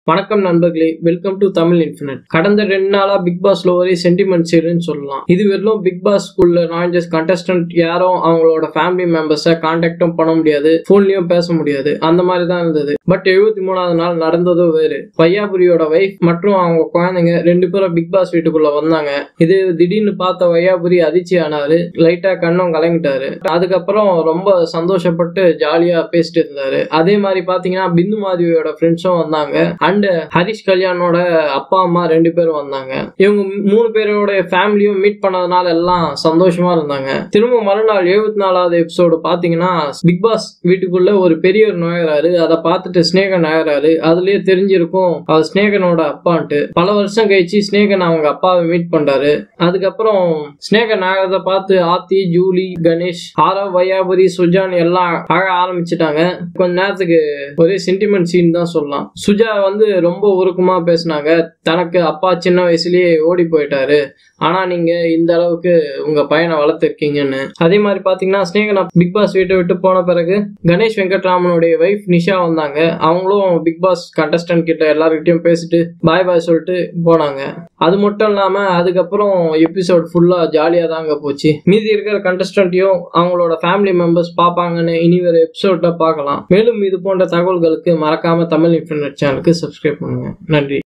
வணக்கம் நண்பர்களே welcome to Tamil infinite கடந்த ரெண்டு நாளா பிக் பாஸ்ல ஒரே சென்டிமெண்ட் சீருன்னு சொல்லலாம் இது வெறும் பிக் பாஸ் ஸ்கூல்ல நான்ஜஸ் கண்டஸ்டன்ட் யாரும் அவங்களோட ஃபேமிலி மெம்பர்ஸை கான்டாக்டும் பண்ண முடியாது போன்லயும் பேச முடியாது அந்த மாதிரி தான் இருந்தது பட் எழுபத்தி மூணாவது நாள் நடந்ததோ வேறு வையாபுரியோட வைஃப் மற்றும் அவங்க குழந்தைங்க ரெண்டு பேரும் பிக் பாஸ் வீட்டுக்குள்ள வந்தாங்க இது திடீர்னு பார்த்த வையாபுரி அதிர்ச்சி ஆனாரு லைட்டா கண்ணும் கலங்கிட்டாரு அதுக்கப்புறம் ரொம்ப சந்தோஷப்பட்டு ஜாலியா பேசிட்டு இருந்தாரு அதே மாதிரி பாத்தீங்கன்னா பிந்து மாதவியோட ஃப்ரெண்ட்ஸும் வந்தாங்க அண்ட் ஹரிஷ் கல்யாணோட அப்பா அம்மா ரெண்டு பேரும் வந்தாங்க இவங்க மூணு பேரோட ஃபேமிலியும் மீட் பண்ணதுனால எல்லாம் சந்தோஷமா இருந்தாங்க திரும்ப மறுநாள் எழுபத்தி நாலாவது எபிசோடு பாத்தீங்கன்னா பிக் பாஸ் வீட்டுக்குள்ள ஒரு பெரியவர் நுழையிறாரு அதை பார்த்துட்டு ஸ்னேகன் நுழையிறாரு அதுலயே தெரிஞ்சிருக்கும் அவர் ஸ்னேகனோட அப்பான்ட்டு பல வருஷம் கழிச்சு ஸ்னேகன் அவங்க அப்பாவை மீட் பண்றாரு அதுக்கப்புறம் ஸ்னேகன் ஆகிறத பார்த்து ஆத்தி ஜூலி கணேஷ் ஆரவ் வையாபுரி சுஜான் எல்லாம் அழ ஆரம்பிச்சிட்டாங்க கொஞ்ச நேரத்துக்கு ஒரே சென்டிமெண்ட் சீன் தான் சொல்லலாம் சுஜா வந்து ரொம்ப உருக்கமா பேசினாங்க தனக்கு அப்பா சின்ன வயசுலயே ஓடி போயிட்டாரு ஆனா நீங்க இந்த அளவுக்கு உங்க பையனை வளர்த்துருக்கீங்கன்னு அதே மாதிரி பாத்தீங்கன்னா ஸ்னேகன் பிக் பாஸ் வீட்டை விட்டு போன பிறகு கணேஷ் வெங்கட்ராமனுடைய வைஃப் நிஷா வந்தாங்க அவங்களும் பிக் பாஸ் கண்டஸ்டன்ட் கிட்ட எல்லாருக்கிட்டையும் பேசிட்டு பாய் பாய் சொல்லிட்டு போனாங்க அது மட்டும் இல்லாம அதுக்கப்புறம் எபிசோட் ஃபுல்லா ஜாலியா தாங்க போச்சு மீதி இருக்கிற கண்டஸ்டன்ட்டையும் அவங்களோட ஃபேமிலி மெம்பர்ஸ் பார்ப்பாங்கன்னு இனி ஒரு எபிசோட்ல பார்க்கலாம் மேலும் இது போன்ற தகவல்களுக்கு மறக்காம தமிழ் இன்டர்நெட் சேனலுக்கு சப்ஸ்கிரைப் பண்ணுங்க நன்றி